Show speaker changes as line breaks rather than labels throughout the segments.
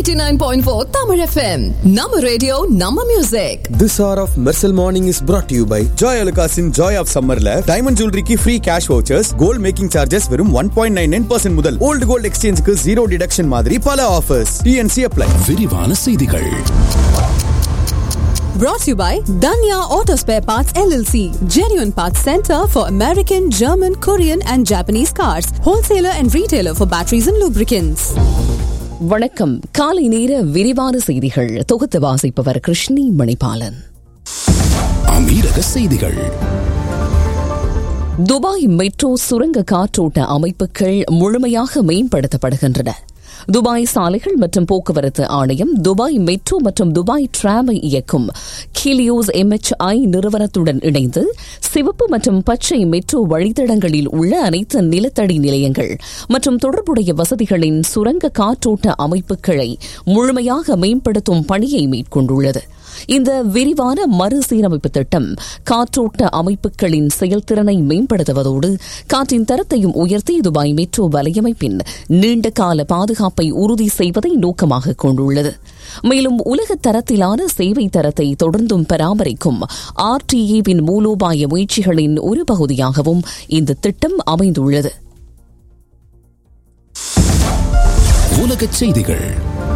89.4 Tamil FM. நம்ம radio நம்ம music
This hour of Mersal Morning is brought to you by Joy Alukasin Joy of Summerல diamond ஜுவல்லரிக்கு free cash vouchers gold making charges வெறும் one point nine nine percent முதல் old gold எக்ஸ்சேஞ்சுக்கு zero deduction மாதிரி பல offers DNC apply
விரிவான செய்திகள்
brought to you by Danya Auto Spare Parts LLC. Genuine Parts Center for American, German, Korean and Japanese cars. Wholesaler and retailer for batteries and lubricants.
வணக்கம் காலை நேர விரிவான செய்திகள் தொகுத்து வாசிப்பவர் கிருஷ்ணி மணிபாலன்
அமீரக செய்திகள்
துபாய் மெட்ரோ சுரங்க காற்றோட்ட அமைப்புகள் முழுமையாக மேம்படுத்தப்படுகின்றன துபாய் சாலைகள் மற்றும் போக்குவரத்து ஆணையம் துபாய் மெட்ரோ மற்றும் துபாய் டிராமை இயக்கும் கிலியோஸ் எம்எச்ஐ நிறுவனத்துடன் இணைந்து சிவப்பு மற்றும் பச்சை மெட்ரோ வழித்தடங்களில் உள்ள அனைத்து நிலத்தடி நிலையங்கள் மற்றும் தொடர்புடைய வசதிகளின் சுரங்க காற்றோட்ட அமைப்புகளை முழுமையாக மேம்படுத்தும் பணியை மேற்கொண்டுள்ளது இந்த விரிவான மறுசீரமைப்பு திட்டம் காற்றோட்ட அமைப்புகளின் செயல்திறனை மேம்படுத்துவதோடு காற்றின் தரத்தையும் உயர்த்தி துபாய் மெட்ரோ வலையமைப்பின் நீண்டகால பாதுகாப்பை உறுதி செய்வதை நோக்கமாக கொண்டுள்ளது மேலும் உலக தரத்திலான சேவை தரத்தை தொடர்ந்தும் பராமரிக்கும் ஆர்டிஏவின் மூலோபாய முயற்சிகளின் ஒரு பகுதியாகவும் இந்த திட்டம் அமைந்துள்ளது
உலகச் செய்திகள்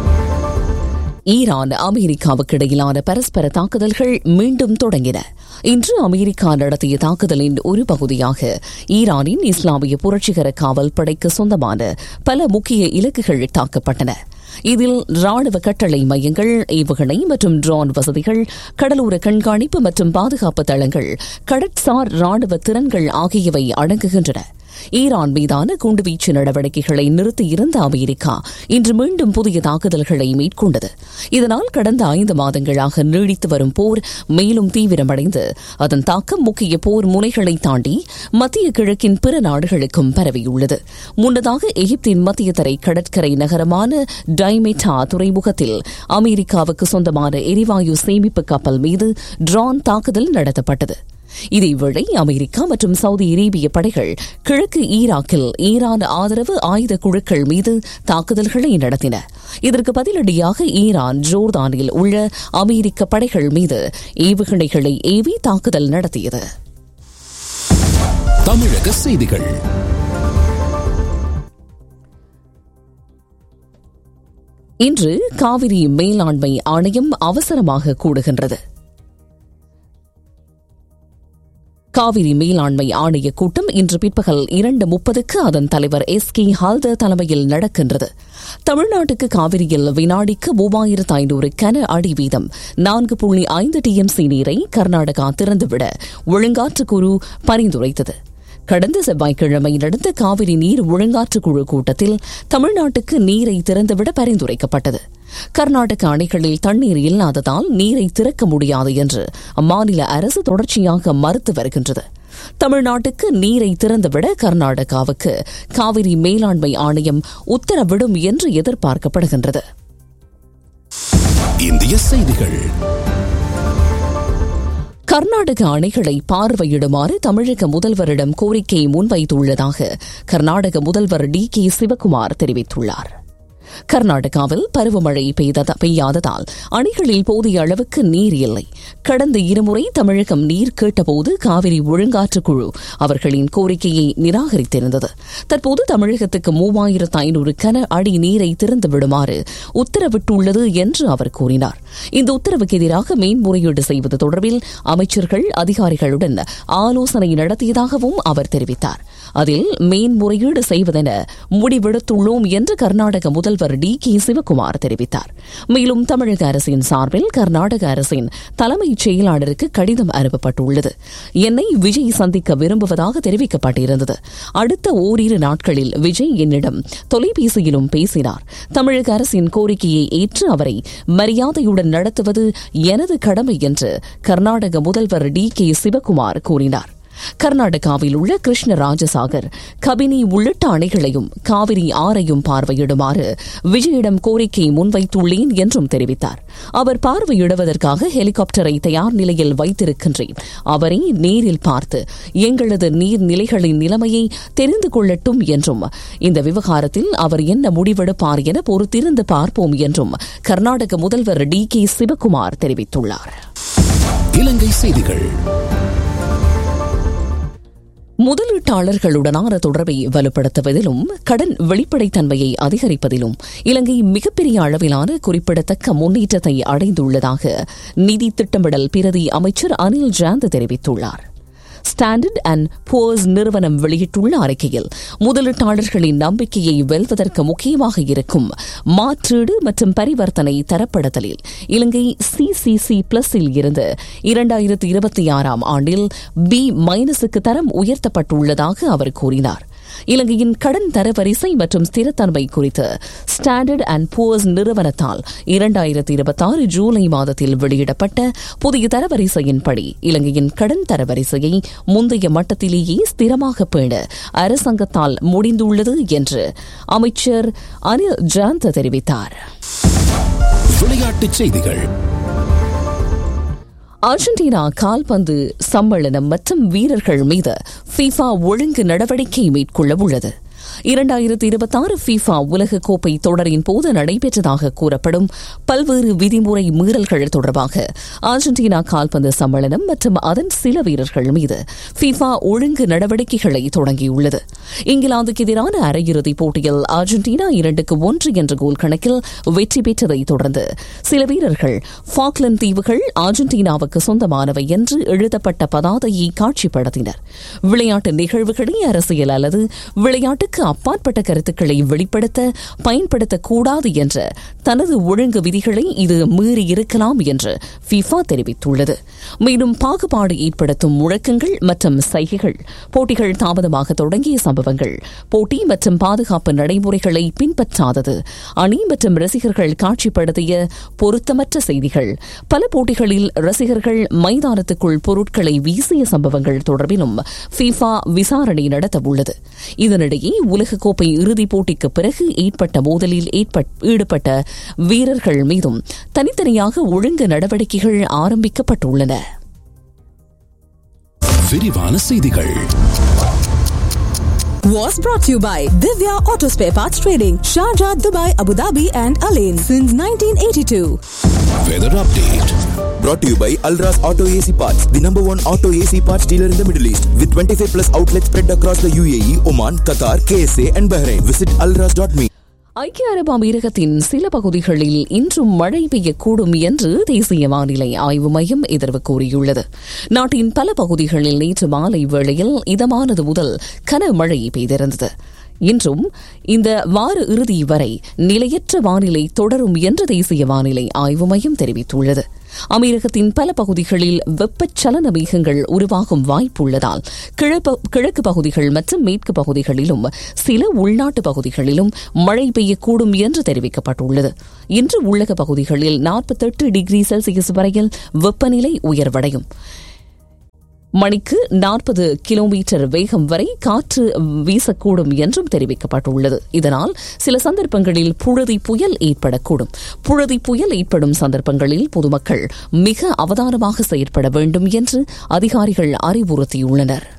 ஈரான் அமெரிக்காவுக்கு இடையிலான பரஸ்பர தாக்குதல்கள் மீண்டும் தொடங்கின இன்று அமெரிக்கா நடத்திய தாக்குதலின் ஒரு பகுதியாக ஈரானின் இஸ்லாமிய புரட்சிகர காவல் படைக்கு சொந்தமான பல முக்கிய இலக்குகள் தாக்கப்பட்டன இதில் ராணுவ கட்டளை மையங்கள் ஏவுகணை மற்றும் ட்ரோன் வசதிகள் கடலோர கண்காணிப்பு மற்றும் பாதுகாப்பு தளங்கள் கடற்சார் ராணுவ திறன்கள் ஆகியவை அடங்குகின்றன ஈரான் மீதான குண்டுவீச்சு நடவடிக்கைகளை நிறுத்தியிருந்த அமெரிக்கா இன்று மீண்டும் புதிய தாக்குதல்களை மேற்கொண்டது இதனால் கடந்த ஐந்து மாதங்களாக நீடித்து வரும் போர் மேலும் தீவிரமடைந்து அதன் தாக்கம் முக்கிய போர் முனைகளை தாண்டி மத்திய கிழக்கின் பிற நாடுகளுக்கும் பரவியுள்ளது முன்னதாக எகிப்தின் மத்திய தரை கடற்கரை நகரமான டைமெட்டா துறைமுகத்தில் அமெரிக்காவுக்கு சொந்தமான எரிவாயு சேமிப்பு கப்பல் மீது ட்ரான் தாக்குதல் நடத்தப்பட்டது இதேவேளை அமெரிக்கா மற்றும் சவுதி அரேபிய படைகள் கிழக்கு ஈராக்கில் ஈரான் ஆதரவு ஆயுத குழுக்கள் மீது தாக்குதல்களை நடத்தின இதற்கு பதிலடியாக ஈரான் ஜோர்தானில் உள்ள அமெரிக்க படைகள் மீது ஏவுகணைகளை ஏவி தாக்குதல் நடத்தியது
தமிழக செய்திகள்
இன்று காவிரி மேலாண்மை ஆணையம் அவசரமாக கூடுகின்றது காவிரி மேலாண்மை ஆணைய கூட்டம் இன்று பிற்பகல் இரண்டு முப்பதுக்கு அதன் தலைவர் எஸ் கே ஹால்தர் தலைமையில் நடக்கின்றது தமிழ்நாட்டுக்கு காவிரியில் வினாடிக்கு மூவாயிரத்து ஐநூறு கன அடி வீதம் நான்கு புள்ளி ஐந்து டிஎம்சி நீரை கர்நாடகா திறந்துவிட ஒழுங்காற்று குழு பரிந்துரைத்தது கடந்த செவ்வாய்க்கிழமை நடந்த காவிரி நீர் ஒழுங்காற்று குழு கூட்டத்தில் தமிழ்நாட்டுக்கு நீரை திறந்துவிட பரிந்துரைக்கப்பட்டது கர்நாடக அணைகளில் தண்ணீர் இல்லாததால் நீரை திறக்க முடியாது என்று அம்மாநில அரசு தொடர்ச்சியாக மறுத்து வருகின்றது தமிழ்நாட்டுக்கு நீரை திறந்துவிட கர்நாடகாவுக்கு காவிரி மேலாண்மை ஆணையம் உத்தரவிடும் என்று எதிர்பார்க்கப்படுகின்றது
இந்திய செய்திகள்
கர்நாடக அணைகளை பார்வையிடுமாறு தமிழக முதல்வரிடம் கோரிக்கை முன்வைத்துள்ளதாக கர்நாடக முதல்வர் டி கே சிவக்குமார் தெரிவித்துள்ளார் கர்நாடகாவில் பருவமழை பெய்யாததால் அணைகளில் போதிய அளவுக்கு நீர் இல்லை கடந்த இருமுறை தமிழகம் நீர் கேட்டபோது காவிரி ஒழுங்காற்று குழு அவர்களின் கோரிக்கையை நிராகரித்திருந்தது தற்போது தமிழகத்துக்கு மூவாயிரத்து ஐநூறு கன அடி நீரை திறந்து விடுமாறு உத்தரவிட்டுள்ளது என்று அவர் கூறினார் இந்த உத்தரவுக்கு எதிராக மேன்முறையீடு செய்வது தொடர்பில் அமைச்சர்கள் அதிகாரிகளுடன் ஆலோசனை நடத்தியதாகவும் அவர் தெரிவித்தார் அதில் மேன்முறையீடு செய்வதென முடிவெடுத்துள்ளோம் என்று கர்நாடக முதல்வர் டி கே சிவக்குமார் தெரிவித்தார் மேலும் தமிழக அரசின் சார்பில் கர்நாடக அரசின் தலைமைச் செயலாளருக்கு கடிதம் அனுப்பப்பட்டுள்ளது என்னை விஜய் சந்திக்க விரும்புவதாக தெரிவிக்கப்பட்டிருந்தது அடுத்த ஓரிரு நாட்களில் விஜய் என்னிடம் தொலைபேசியிலும் பேசினார் தமிழக அரசின் கோரிக்கையை ஏற்று அவரை மரியாதையுடன் நடத்துவது எனது கடமை என்று கர்நாடக முதல்வர் டி கே சிவக்குமார் கூறினார் கர்நாடகாவில் உள்ள கிருஷ்ண ராஜசாகர் கபினி உள்ளிட்ட அணைகளையும் காவிரி ஆறையும் பார்வையிடுமாறு விஜயிடம் கோரிக்கை முன்வைத்துள்ளேன் என்றும் தெரிவித்தார் அவர் பார்வையிடுவதற்காக ஹெலிகாப்டரை தயார் நிலையில் வைத்திருக்கின்றேன் அவரை நேரில் பார்த்து எங்களது நீர்நிலைகளின் நிலைமையை தெரிந்து கொள்ளட்டும் என்றும் இந்த விவகாரத்தில் அவர் என்ன முடிவெடுப்பார் என பொறுத்திருந்து பார்ப்போம் என்றும் கர்நாடக முதல்வர் டி கே சிவகுமார் தெரிவித்துள்ளார்
இலங்கை செய்திகள்
முதலீட்டாளர்களுடனான தொடர்பை வலுப்படுத்துவதிலும் கடன் வெளிப்படைத்தன்மையை அதிகரிப்பதிலும் இலங்கை மிகப்பெரிய அளவிலான குறிப்பிடத்தக்க முன்னேற்றத்தை அடைந்துள்ளதாக நிதி திட்டமிடல் பிரதி அமைச்சர் அனில் ஜாந்த் தெரிவித்துள்ளார் ஸ்டாண்டர்ட் அண்ட் புவர்ஸ் நிறுவனம் வெளியிட்டுள்ள அறிக்கையில் முதலீட்டாளர்களின் நம்பிக்கையை வெல்வதற்கு முக்கியமாக இருக்கும் மாற்றீடு மற்றும் பரிவர்த்தனை தரப்படுத்தலில் இலங்கை சிசிசி பிளஸில் இருந்து இரண்டாயிரத்தி இருபத்தி ஆறாம் ஆண்டில் பி மைனஸுக்கு தரம் உயர்த்தப்பட்டுள்ளதாக அவர் கூறினார் இலங்கையின் கடன் தரவரிசை மற்றும் ஸ்திரத்தன்மை குறித்து ஸ்டாண்டர்ட் அண்ட் புவர்ஸ் நிறுவனத்தால் இரண்டாயிரத்தி இருபத்தாறு ஜூலை மாதத்தில் வெளியிடப்பட்ட புதிய தரவரிசையின்படி இலங்கையின் கடன் தரவரிசையை முந்தைய மட்டத்திலேயே ஸ்திரமாக பேண அரசாங்கத்தால் முடிந்துள்ளது என்று அமைச்சர் அனில் ஜாந்த தெரிவித்தார்
விளையாட்டுச் செய்திகள்
அர்ஜென்டினா கால்பந்து சம்மேளனம் மற்றும் வீரர்கள் மீது ஃபீஃபா ஒழுங்கு நடவடிக்கை மேற்கொள்ள உள்ளது இரண்டாயிரத்தி இருபத்தாறு ஃபீஃபா உலக கோப்பை தொடரின் போது நடைபெற்றதாக கூறப்படும் பல்வேறு விதிமுறை மீறல்கள் தொடர்பாக அர்ஜென்டினா கால்பந்து சம்மேளனம் மற்றும் அதன் சில வீரர்கள் மீது ஃபீஃபா ஒழுங்கு நடவடிக்கைகளை தொடங்கியுள்ளது இங்கிலாந்துக்கு எதிரான அரையிறுதிப் போட்டியில் அர்ஜென்டினா இரண்டுக்கு ஒன்று என்ற கோல் கணக்கில் வெற்றி பெற்றதை தொடர்ந்து சில வீரர்கள் ஃபாக்லண்ட் தீவுகள் அர்ஜென்டினாவுக்கு சொந்தமானவை என்று எழுதப்பட்ட பதாதையை காட்சிப்படுத்தினர் விளையாட்டு நிகழ்வுகளை அரசியல் அல்லது விளையாட்டுக்கு அப்பாற்பட்ட கருத்துக்களை வெளிப்படுத்த பயன்படுத்தக்கூடாது என்ற தனது ஒழுங்கு விதிகளை இது மீறி இருக்கலாம் என்று ஃபிஃபா தெரிவித்துள்ளது மேலும் பாகுபாடு ஏற்படுத்தும் முழக்கங்கள் மற்றும் சைகைகள் போட்டிகள் தாமதமாக தொடங்கிய சம்பவங்கள் போட்டி மற்றும் பாதுகாப்பு நடைமுறைகளை பின்பற்றாதது அணி மற்றும் ரசிகர்கள் காட்சிப்படுத்திய பொருத்தமற்ற செய்திகள் பல போட்டிகளில் ரசிகர்கள் மைதானத்துக்குள் பொருட்களை வீசிய சம்பவங்கள் தொடர்பிலும் ஃபீஃபா விசாரணை நடத்தவுள்ளது இதனிடையே உலகக்கோப்பை இறுதிப் போட்டிக்கு பிறகு ஏற்பட்ட மோதலில் ஈடுபட்ட வீரர்கள் மீதும் தனித்தனியாக ஒழுங்கு நடவடிக்கைகள் ஆரம்பிக்கப்பட்டுள்ளன
விரிவான செய்திகள்
Was brought to you by Divya Auto Spare Parts Trading, Sharjah, Dubai, Abu Dhabi, and Alain since 1982.
Weather update
Brought to you by Alras Auto AC Parts, the number one auto AC parts dealer in the Middle East, with 25 plus outlets spread across the UAE, Oman, Qatar, KSA, and Bahrain. Visit alras.me.
ஐக்கிய அரபு அமீரகத்தின் சில பகுதிகளில் இன்றும் மழை பெய்யக்கூடும் என்று தேசிய வானிலை ஆய்வு மையம் எதிர்வு கூறியுள்ளது நாட்டின் பல பகுதிகளில் நேற்று மாலை வேளையில் இதமானது முதல் கனமழை பெய்திருந்தது இன்றும் இந்த வார இறுதி வரை நிலையற்ற வானிலை தொடரும் என்று தேசிய வானிலை ஆய்வு மையம் தெரிவித்துள்ளது அமீரகத்தின் பல பகுதிகளில் வெப்பச்சலன மேகங்கள் உருவாகும் வாய்ப்புள்ளதால் கிழக்கு பகுதிகள் மற்றும் மேற்கு பகுதிகளிலும் சில உள்நாட்டு பகுதிகளிலும் மழை பெய்யக்கூடும் என்று தெரிவிக்கப்பட்டுள்ளது இன்று உள்ளக பகுதிகளில் நாற்பத்தெட்டு டிகிரி செல்சியஸ் வரையில் வெப்பநிலை உயர்வடையும் மணிக்கு நாற்பது கிலோமீட்டர் வேகம் வரை காற்று வீசக்கூடும் என்றும் தெரிவிக்கப்பட்டுள்ளது இதனால் சில சந்தர்ப்பங்களில் புழுதி புயல் ஏற்படக்கூடும் புழுதி புயல் ஏற்படும் சந்தர்ப்பங்களில் பொதுமக்கள் மிக அவதானமாக செயற்பட வேண்டும் என்று அதிகாரிகள் அறிவுறுத்தியுள்ளனர்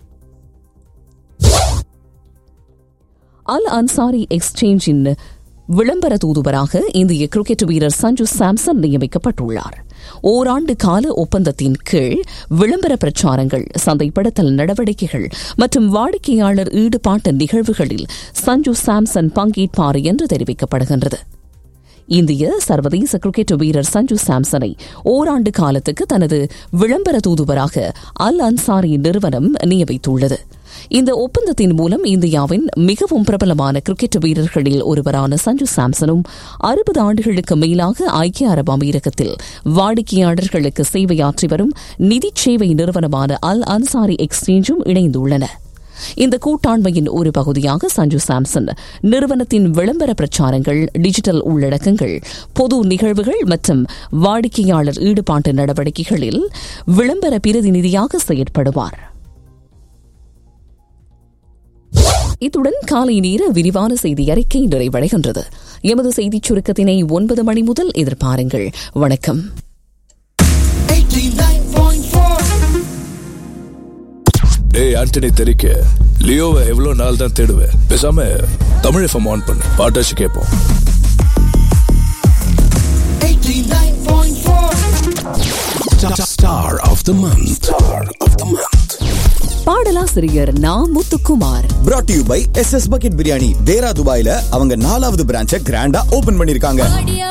அல் அன்சாரி எக்ஸ்சேஞ்சின் விளம்பர தூதுவராக இந்திய கிரிக்கெட் வீரர் சஞ்சு சாம்சன் நியமிக்கப்பட்டுள்ளார் ஓராண்டு கால ஒப்பந்தத்தின் கீழ் விளம்பர பிரச்சாரங்கள் சந்தைப்படுத்தல் நடவடிக்கைகள் மற்றும் வாடிக்கையாளர் ஈடுபாட்டு நிகழ்வுகளில் சஞ்சு சாம்சன் பங்கேற்பார் என்று தெரிவிக்கப்படுகின்றது இந்திய சர்வதேச கிரிக்கெட் வீரர் சஞ்சு சாம்சனை ஓராண்டு காலத்துக்கு தனது விளம்பர தூதுவராக அல் அன்சாரி நிறுவனம் நியமித்துள்ளது இந்த ஒப்பந்தத்தின் மூலம் இந்தியாவின் மிகவும் பிரபலமான கிரிக்கெட் வீரர்களில் ஒருவரான சஞ்சு சாம்சனும் அறுபது ஆண்டுகளுக்கு மேலாக ஐக்கிய அரபு அமீரகத்தில் வாடிக்கையாளர்களுக்கு சேவையாற்றி வரும் நிதி சேவை நிறுவனமான அல் அன்சாரி எக்ஸ்சேஞ்சும் இணைந்துள்ளன இந்த கூட்டாண்மையின் ஒரு பகுதியாக சஞ்சு சாம்சன் நிறுவனத்தின் விளம்பர பிரச்சாரங்கள் டிஜிட்டல் உள்ளடக்கங்கள் பொது நிகழ்வுகள் மற்றும் வாடிக்கையாளர் ஈடுபாட்டு நடவடிக்கைகளில் விளம்பர பிரதிநிதியாக செயற்படுவார் இத்துடன் காலை நேர விரிவான செய்தி அறிக்கை நிறைவடைகின்றது எமது செய்திச் சுருக்கத்தினை ஒன்பது மணி முதல் எதிர்பாருங்கள் வணக்கம்
டேய் ஆண்டனி தெரிக்க லியோவை எவ்வளவு நாள் தான் தேடுவேன் பேசாம தமிழ் எஃப்எம் ஆன் பண்ணு பாட்டாச்சு கேட்போம்
Star of the month. Star of the month.
பாடலாசிரியர் Na Muthukumar
brought to you by S S bucket biryani Deira துபாயில அவங்க நாலாவது பிரான்ச்சை கிராண்டா ஓபன் பண்ணிருக்காங்க
ஆடியா